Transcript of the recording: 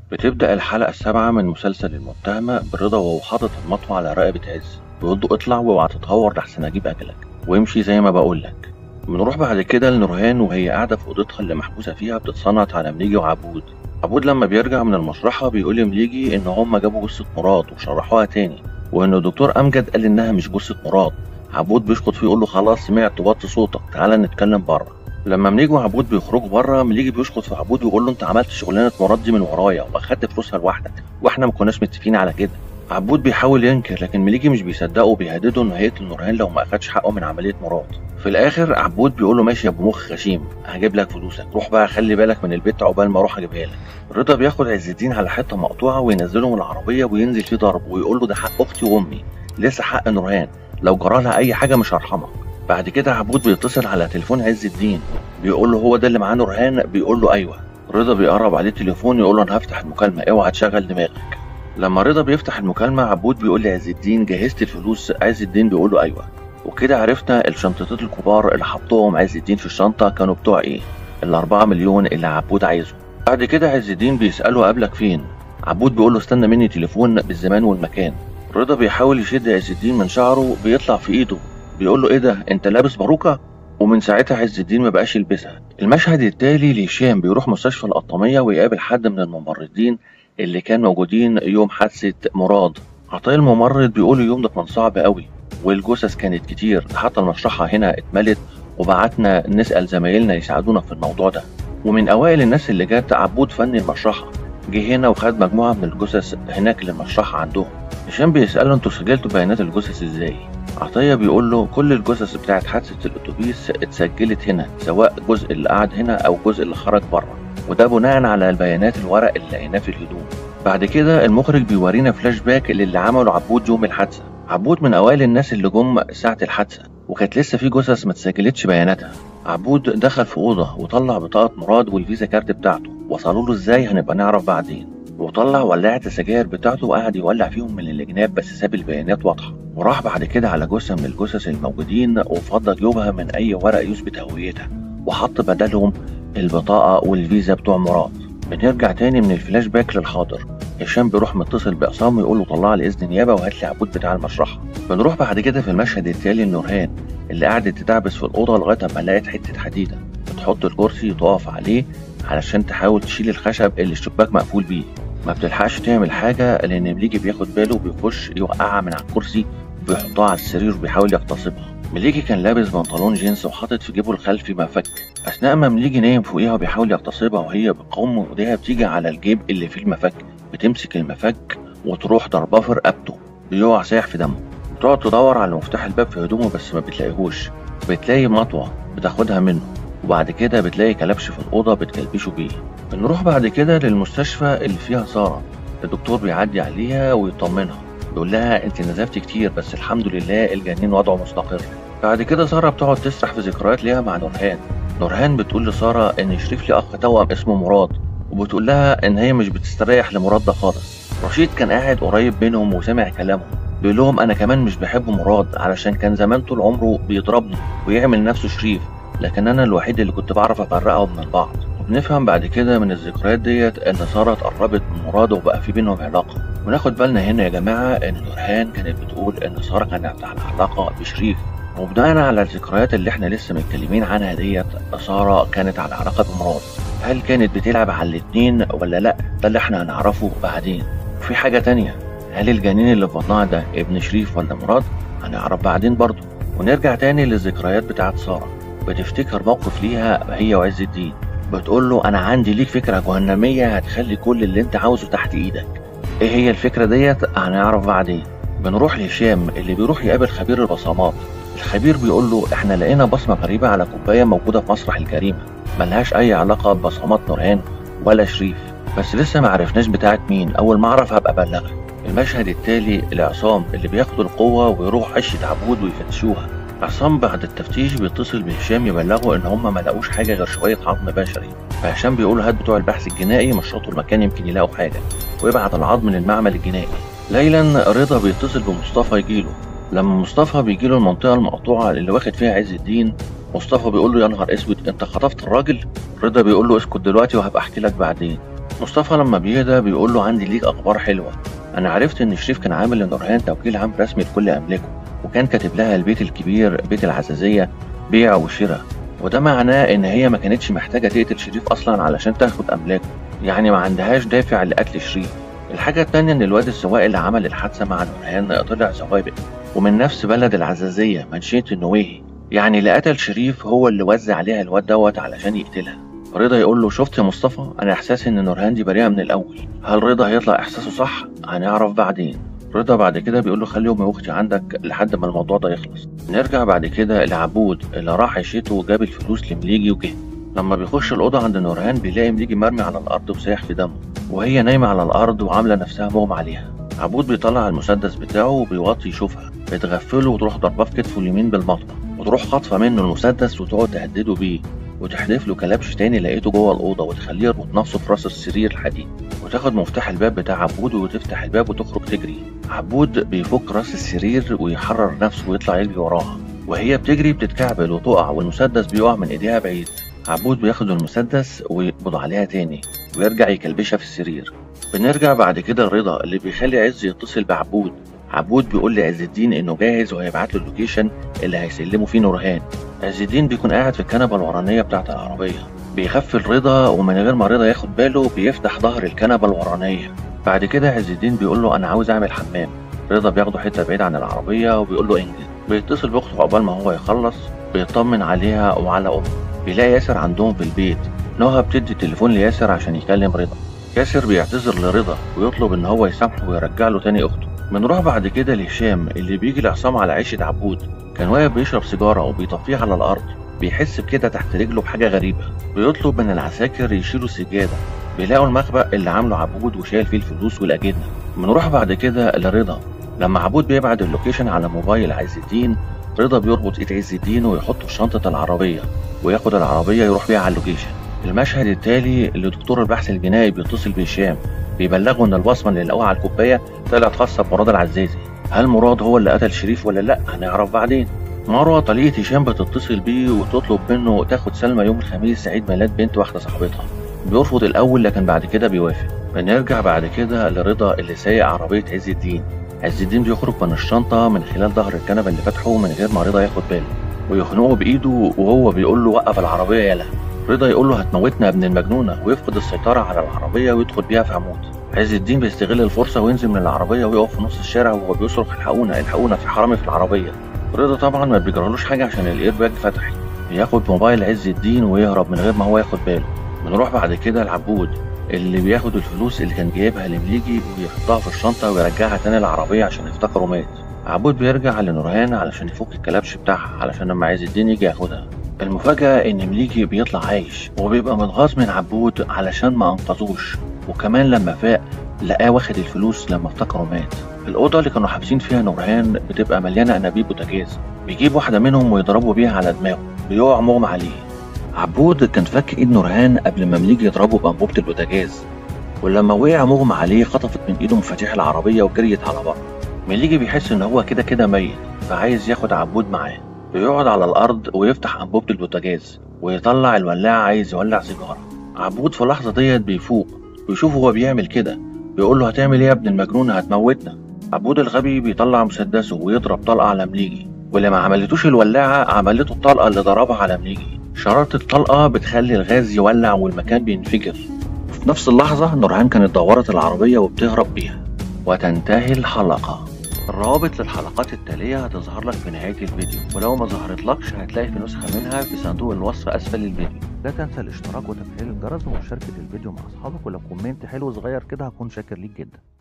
بتبدأ الحلقة السابعة من مسلسل المتهمة برضا وهو حاطط المطوة على رقبة عز بيقول له اطلع واوعى تتهور لحسن اجيب اجلك وامشي زي ما بقولك بنروح بعد كده لنورهان وهي قاعدة في أوضتها اللي محبوسة فيها بتتصنت على مليجي وعبود عبود لما بيرجع من المشرحة بيقول لمليجي إن هما جابوا جثة مراد وشرحوها تاني وإن الدكتور أمجد قال إنها مش جثة مراد عبود بيشخط فيه يقول له خلاص سمعت وطي صوتك تعالى نتكلم بره لما مليجي وعبود بيخرجوا بره مليجي بيشخط في عبود ويقول له انت عملت شغلانه مراد دي من ورايا واخدت فلوسها لوحدك واحنا ما كناش متفقين على كده عبود بيحاول ينكر لكن مليجي مش بيصدقه وبيهدده انه هيقتل نورهان لو ما اخدش حقه من عمليه مراد في الاخر عبود بيقول له ماشي يا ابو مخ غشيم هجيب لك فلوسك روح بقى خلي بالك من البيت عقبال ما اروح اجيبها لك رضا بياخد عز الدين على حته مقطوعه وينزله من العربيه وينزل فيه ضرب ويقول له ده حق اختي وامي لسه حق نورهان لو جرى لها اي حاجه مش هرحمك بعد كده عبود بيتصل على تليفون عز الدين بيقول له هو ده اللي معاه نورهان بيقول له ايوه رضا بيقرب عليه التليفون يقول له انا هفتح المكالمه اوعى تشغل دماغك لما رضا بيفتح المكالمة عبود بيقول لعز الدين جهزت الفلوس عز الدين بيقول له أيوه وكده عرفنا الشنطتين الكبار اللي حطهم عز الدين في الشنطة كانوا بتوع إيه الأربعة مليون اللي عبود عايزهم بعد كده عز الدين بيسأله قابلك فين عبود بيقول له استنى مني تليفون بالزمان والمكان رضا بيحاول يشد عز الدين من شعره بيطلع في إيده بيقول له إيه ده أنت لابس باروكة ومن ساعتها عز الدين ما بقاش يلبسها المشهد التالي لهشام بيروح مستشفى القطامية ويقابل حد من الممرضين اللي كان موجودين يوم حادثة مراد عطية الممرض بيقول اليوم ده كان صعب قوي والجثث كانت كتير حتى المشرحة هنا اتملت وبعتنا نسأل زمايلنا يساعدونا في الموضوع ده ومن أوائل الناس اللي جت عبود فني المشرحة جه هنا وخد مجموعة من الجثث هناك للمشرحة عندهم هشام بيسأله انتوا سجلتوا بيانات الجثث ازاي عطية بيقول له كل الجثث بتاعت حادثة الأتوبيس اتسجلت هنا سواء الجزء اللي قعد هنا أو الجزء اللي خرج بره وده بناء على البيانات الورق اللي لقيناه في الهدوم بعد كده المخرج بيورينا فلاش باك للي عمله عبود يوم الحادثة عبود من أوائل الناس اللي جم ساعة الحادثة وكانت لسه في جثث ما اتسجلتش بياناتها عبود دخل في أوضة وطلع بطاقة مراد والفيزا كارت بتاعته وصلوا له ازاي هنبقى نعرف بعدين وطلع ولاعة السجاير بتاعته وقعد يولع فيهم من الجناب بس ساب البيانات واضحة وراح بعد كده على جثة من الجثث الموجودين وفضل جيوبها من أي ورق يثبت هويتها وحط بدلهم البطاقة والفيزا بتوع مراد بنرجع تاني من الفلاش باك للحاضر هشام بيروح متصل بعصام ويقول له طلع لي اذن نيابه وهات لي عبود بتاع المشرحه بنروح بعد كده في المشهد التالي لنورهان اللي قعدت تدعبس في الاوضه لغايه ما لقت حته حديده بتحط الكرسي وتقف عليه علشان تحاول تشيل الخشب اللي الشباك مقفول بيه ما بتلحقش تعمل حاجه لان مليجي بياخد باله وبيخش يوقعها من على الكرسي وبيحطها على السرير وبيحاول يغتصبها مليجي كان لابس بنطلون جينز وحاطط في جيبه الخلفي مفك اثناء ما مليجي نايم فوقيها وبيحاول يغتصبها وهي بتقوم وايديها بتيجي على الجيب اللي فيه المفك بتمسك المفك وتروح ضرباه في رقبته بيقع سايح في دمه بتقعد تدور على مفتاح الباب في هدومه بس ما بتلاقيهوش بتلاقي مطوة بتاخدها منه وبعد كده بتلاقي كلبش في الأوضة بتكلبشه بيه بنروح بعد كده للمستشفى اللي فيها سارة الدكتور بيعدي عليها ويطمنها بيقول لها انت نزفتي كتير بس الحمد لله الجنين وضعه مستقر بعد كده سارة بتقعد تسرح في ذكريات ليها مع نورهان نورهان بتقول لسارة ان شريف لي اخ توأم اسمه مراد وبتقول لها ان هي مش بتستريح لمراد ده خالص رشيد كان قاعد قريب منهم وسمع كلامهم بيقول لهم انا كمان مش بحب مراد علشان كان زمان طول عمره بيضربني ويعمل نفسه شريف لكن انا الوحيد اللي كنت بعرف افرقهم من بعض وبنفهم بعد كده من الذكريات ديت ان ساره اتقربت من مراد وبقى في بينهم علاقه وناخد بالنا هنا يا جماعه ان نورهان كانت بتقول ان ساره كانت على علاقه بشريف وبناء على الذكريات اللي احنا لسه متكلمين عنها ديت ساره كانت على علاقه بمراد هل كانت بتلعب على الاتنين ولا لا ده اللي احنا هنعرفه بعدين وفي حاجه تانية هل الجنين اللي في بطنها ده ابن شريف ولا مراد هنعرف بعدين برضه ونرجع تاني للذكريات بتاعت ساره بتفتكر موقف ليها هي وعز الدين بتقول له انا عندي ليك فكره جهنميه هتخلي كل اللي انت عاوزه تحت ايدك ايه هي الفكره ديت هنعرف بعدين بنروح لهشام اللي بيروح يقابل خبير البصمات الخبير بيقول له احنا لقينا بصمه غريبه على كوبايه موجوده في مسرح الجريمه ملهاش اي علاقه ببصمات نورهان ولا شريف بس لسه ما عرفناش بتاعت مين اول ما اعرف هبقى ابلغك المشهد التالي لعصام اللي بياخدوا القوه ويروح عشه عبود ويفتشوها عصام بعد التفتيش بيتصل بهشام يبلغه ان هم ما لقوش حاجه غير شويه عظم بشري فهشام بيقول هات بتوع البحث الجنائي مشطوا المكان يمكن يلاقوا حاجه ويبعت العظم للمعمل الجنائي ليلا رضا بيتصل بمصطفى يجيله لما مصطفى بيجيله المنطقه المقطوعه اللي واخد فيها عز الدين مصطفى بيقول له يا نهار اسود انت خطفت الراجل رضا بيقول له اسكت دلوقتي وهبقى احكي لك بعدين مصطفى لما بيهدى بيقول له عندي ليك اخبار حلوه انا عرفت ان شريف كان عامل لنورهان توكيل عام رسمي لكل املاكه وكان كاتب لها البيت الكبير بيت العزازيه بيع وشراء وده معناه ان هي ما كانتش محتاجه تقتل شريف اصلا علشان تاخد املاكه يعني ما عندهاش دافع لقتل شريف الحاجة التانية إن الواد السواق اللي عمل الحادثة مع نورهان طلع سوابق ومن نفس بلد العزازية منشية النويهي يعني اللي قتل شريف هو اللي وزع عليها الواد دوت علشان يقتلها رضا يقول له شفت يا مصطفى انا احساسي ان نورهان دي بريئه من الاول هل رضا هيطلع احساسه صح هنعرف بعدين رضا بعد كده بيقول له خلي امي واختي عندك لحد ما الموضوع ده يخلص نرجع بعد كده لعبود اللي راح عيشته وجاب الفلوس لمليجي وجه لما بيخش الأوضة عند نورهان بيلاقي مليجي مرمي على الأرض وسايح في دمه وهي نايمة على الأرض وعاملة نفسها مغمى عليها عبود بيطلع المسدس بتاعه وبيوطي يشوفها بتغفله وتروح ضرباه في كتفه اليمين بالمطبخ وتروح خاطفة منه المسدس وتقعد تهدده بيه وتحدف له كلبش تاني لقيته جوه الأوضة وتخليه يربط نفسه في راس السرير الحديد وتاخد مفتاح الباب بتاع عبود وتفتح الباب وتخرج تجري عبود بيفك راس السرير ويحرر نفسه ويطلع يجري وراها وهي بتجري بتتكعبل وتقع والمسدس بيقع من ايديها بعيد عبود بياخد المسدس ويقبض عليها تاني ويرجع يكلبشها في السرير بنرجع بعد كده لرضا اللي بيخلي عز يتصل بعبود عبود بيقول لعز الدين انه جاهز وهيبعت له اللوكيشن اللي هيسلموا فيه نورهان عز الدين بيكون قاعد في الكنبه الورانيه بتاعه العربيه بيغفل رضا ومن غير ما رضا ياخد باله بيفتح ظهر الكنبه الورانيه بعد كده عز الدين بيقول له انا عاوز اعمل حمام رضا بياخده حته بعيد عن العربيه وبيقول له انجز بيتصل باخته عقبال ما هو يخلص بيطمن عليها وعلى امه بيلاقي ياسر عندهم في البيت نهى بتدي التليفون لياسر عشان يكلم رضا ياسر بيعتذر لرضا ويطلب ان هو يسامحه ويرجع له تاني اخته بنروح بعد كده لهشام اللي بيجي لعصام على عيشة عبود كان واقف بيشرب سيجارة وبيطفيها على الأرض بيحس بكده تحت رجله بحاجة غريبة بيطلب من العساكر يشيلوا السجادة بيلاقوا المخبأ اللي عامله عبود وشايل فيه الفلوس والأجهزة بنروح بعد كده لرضا لما عبود بيبعت اللوكيشن على موبايل عز الدين رضا بيربط ايد عز الدين ويحطه في شنطة العربية وياخد العربية يروح بيها على اللوكيشن المشهد التالي اللي دكتور البحث الجنائي بيتصل بهشام بيبلغه ان البصمة اللي لقوها على الكوباية طلعت خاصة بمراد العزازي هل مراد هو اللي قتل شريف ولا لا هنعرف بعدين مروة طليقة هشام بتتصل بيه وتطلب منه تاخد سلمى يوم الخميس عيد ميلاد بنت واحدة صاحبتها بيرفض الأول لكن بعد كده بيوافق بنرجع بعد كده لرضا اللي سايق عربية عز الدين عز الدين بيخرج من الشنطة من خلال ظهر الكنبة اللي فاتحه من غير ما رضا ياخد باله ويخنقه بإيده وهو بيقول له وقف العربية يلا رضا يقول له هتموتنا يا ابن المجنونة ويفقد السيطرة على العربية ويدخل بيها في عمود عز الدين بيستغل الفرصة وينزل من العربية ويقف في نص الشارع وهو بيصرخ الحقونا الحقونا في حرامي في العربية رضا طبعا ما بيجرالوش حاجة عشان الاير باج فتحت بياخد موبايل عز الدين ويهرب من غير ما هو ياخد باله بنروح بعد كده لعبود اللي بياخد الفلوس اللي كان جايبها لمليجي وبيحطها في الشنطة ويرجعها تاني العربية عشان يفتكروا مات عبود بيرجع لنورهان علشان يفك الكلبش بتاعها علشان لما عز الدين يجي ياخدها المفاجأة إن مليجي بيطلع عايش وبيبقى متغاظ من عبود علشان ما أنقذوش وكمان لما فاق لقاه واخد الفلوس لما افتكروا مات الأوضة اللي كانوا حابسين فيها نورهان بتبقى مليانة أنابيب بوتاجاز بيجيب واحدة منهم ويضربوا بيها على دماغه بيقع مغمى عليه عبود كان فك ايد نورهان قبل ما مليجي يضربه بأنبوبة البوتاجاز ولما وقع مغمى عليه خطفت من ايده مفاتيح العربية وجريت على بره مليجي بيحس ان هو كده كده ميت فعايز ياخد عبود معاه بيقعد على الأرض ويفتح أنبوبة البوتاجاز ويطلع الولاعة عايز يولع سيجارة عبود في اللحظة ديت بيفوق بيشوف هو بيعمل كده بيقول له هتعمل ايه يا ابن المجنون هتموتنا عبود الغبي بيطلع مسدسه ويضرب طلقة على مليجي واللي ما عملتوش الولاعة عملته الطلقة اللي ضربها على مليجي شرارة الطلقة بتخلي الغاز يولع والمكان بينفجر في نفس اللحظة نورهان كانت دورت العربية وبتهرب بيها وتنتهي الحلقة الروابط للحلقات التالية هتظهر لك في نهاية الفيديو ولو ما ظهرتلكش هتلاقي في نسخة منها في صندوق الوصف أسفل الفيديو لا تنسى الاشتراك وتفعيل الجرس ومشاركة الفيديو مع أصحابك ولو كومنت حلو صغير كده هكون شاكر ليك جدا